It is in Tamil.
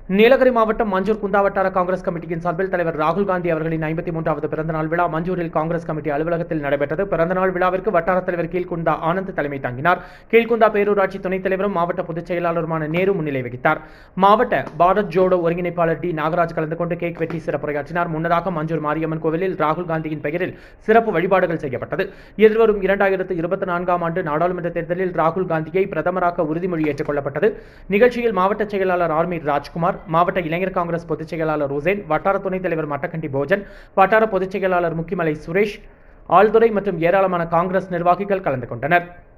நீலகிரி மாவட்டம் மஞ்சூர் குந்தா வட்டார காங்கிரஸ் கமிட்டியின் சார்பில் தலைவர் ராகுல் காந்தி அவர்களின் ஐம்பத்தி மூன்றாவது பிறந்தநாள் விழா மஞ்சூரில் காங்கிரஸ் கமிட்டி அலுவலகத்தில் நடைபெற்றது பிறந்தநாள் விழாவிற்கு வட்டார தலைவர் கீழ்குந்தா ஆனந்த் தலைமை தாங்கினார் கீழ்குந்தா பேரூராட்சி துணைத் தலைவரும் மாவட்ட பொதுச் செயலாளருமான நேரு முன்னிலை வகித்தார் மாவட்ட பாரத் ஜோடோ ஒருங்கிணைப்பாளர் டி நாகராஜ் கலந்து கொண்டு கேக் வெட்டி சிறப்புரையாற்றினார் முன்னதாக மஞ்சூர் மாரியம்மன் கோவிலில் ராகுல் காந்தியின் பெயரில் சிறப்பு வழிபாடுகள் செய்யப்பட்டது எதிர்வரும் இரண்டாயிரத்து இருபத்தி நான்காம் ஆண்டு நாடாளுமன்ற தேர்தலில் ராகுல் காந்தியை பிரதமராக்க உறுதிமொழி ஏற்றுக் கொள்ளப்பட்டது நிகழ்ச்சியில் மாவட்ட செயலாளர் ஆர்மி ராஜ்குமார் மாவட்ட இளைஞர் காங்கிரஸ் பொதுச் செயலாளர் உசேன் வட்டார துணைத் தலைவர் மட்டக்கண்டி போஜன் வட்டார பொதுச் செயலாளர் முக்கிமலை சுரேஷ் ஆழ்துறை மற்றும் ஏராளமான காங்கிரஸ் நிர்வாகிகள் கலந்து கொண்டனர்